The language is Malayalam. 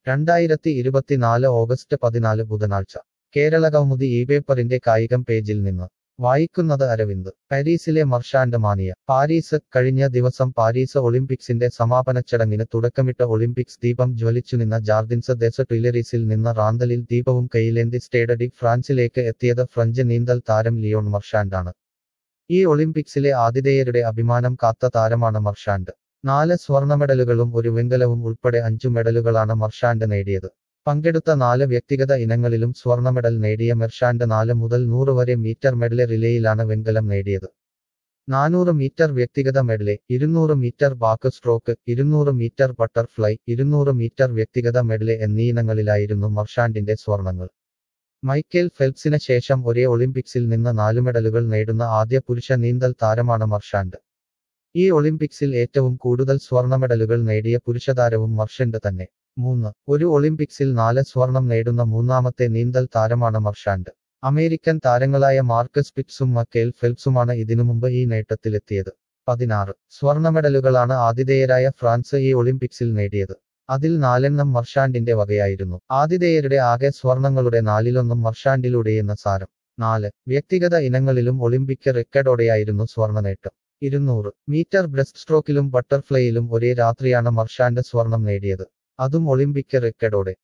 രണ്ടായിരത്തി ഇരുപത്തിനാല് ഓഗസ്റ്റ് പതിനാല് ബുധനാഴ്ച കേരളകൗമുദി ഈ പേപ്പറിന്റെ കായികം പേജിൽ നിന്ന് വായിക്കുന്നത് അരവിന്ദ് പാരീസിലെ മർഷാൻഡ് മാനിയ പാരീസ് കഴിഞ്ഞ ദിവസം പാരീസ് ഒളിമ്പിക്സിന്റെ സമാപന ചടങ്ങിന് തുടക്കമിട്ട ഒളിമ്പിക്സ് ദീപം ജ്വലിച്ചുനിന്ന ജാർദിൻസ് ദെസ ട്വിലറീസിൽ നിന്ന് റാന്തലിൽ ദീപവും കൈയിലേന്തി സ്റ്റേഡ് ഡി ഫ്രാൻസിലേക്ക് എത്തിയത് ഫ്രഞ്ച് നീന്തൽ താരം ലിയോൺ മർഷാൻഡാണ് ഈ ഒളിമ്പിക്സിലെ ആതിഥേയരുടെ അഭിമാനം കാത്ത താരമാണ് മർഷാൻഡ് നാല് സ്വർണമെഡലുകളും ഒരു വെങ്കലവും ഉൾപ്പെടെ അഞ്ചു മെഡലുകളാണ് മർഷാൻഡ് നേടിയത് പങ്കെടുത്ത നാല് വ്യക്തിഗത ഇനങ്ങളിലും സ്വർണ്ണ മെഡൽ നേടിയ മെർഷാൻഡ് നാല് മുതൽ നൂറ് വരെ മീറ്റർ മെഡലെ റിലേയിലാണ് വെങ്കലം നേടിയത് നാനൂറ് മീറ്റർ വ്യക്തിഗത മെഡലെ ഇരുന്നൂറ് മീറ്റർ ബാക്ക് സ്ട്രോക്ക് ഇരുന്നൂറ് മീറ്റർ ബട്ടർഫ്ലൈ ഇരുന്നൂറ് മീറ്റർ വ്യക്തിഗത മെഡലെ എന്നീ ഇനങ്ങളിലായിരുന്നു മർഷാൻഡിന്റെ സ്വർണങ്ങൾ മൈക്കേൽ ഫെൽപ്സിന് ശേഷം ഒരേ ഒളിമ്പിക്സിൽ നിന്ന് നാലു മെഡലുകൾ നേടുന്ന ആദ്യ പുരുഷ നീന്തൽ താരമാണ് മർഷാൻഡ് ഈ ഒളിമ്പിക്സിൽ ഏറ്റവും കൂടുതൽ സ്വർണ്ണ മെഡലുകൾ നേടിയ പുരുഷതാരവും മർഷൻഡ് തന്നെ മൂന്ന് ഒരു ഒളിമ്പിക്സിൽ നാല് സ്വർണം നേടുന്ന മൂന്നാമത്തെ നീന്തൽ താരമാണ് മർഷാൻഡ് അമേരിക്കൻ താരങ്ങളായ മാർക്കസ് പിറ്റ്സും മക്കേൽ ഫെൽപ്സുമാണ് ഇതിനു മുമ്പ് ഈ നേട്ടത്തിലെത്തിയത് പതിനാറ് സ്വർണ്ണ മെഡലുകളാണ് ആതിഥേയരായ ഫ്രാൻസ് ഈ ഒളിമ്പിക്സിൽ നേടിയത് അതിൽ നാലെണ്ണം മർഷാൻഡിന്റെ വകയായിരുന്നു ആതിഥേയരുടെ ആകെ സ്വർണങ്ങളുടെ നാലിലൊന്നും മർഷാൻഡിലൂടെയെന്ന സാരം നാല് വ്യക്തിഗത ഇനങ്ങളിലും ഒളിമ്പിക് റെക്കോർഡോടെയായിരുന്നു സ്വർണ്ണ നേട്ടം ഇരുന്നൂറ് മീറ്റർ ബ്രസ്റ്റ് സ്ട്രോക്കിലും ബട്ടർഫ്ലൈയിലും ഒരേ രാത്രിയാണ് മർഷാൻഡ് സ്വർണം നേടിയത് അതും ഒളിമ്പിക് റെക്കോർഡോടെ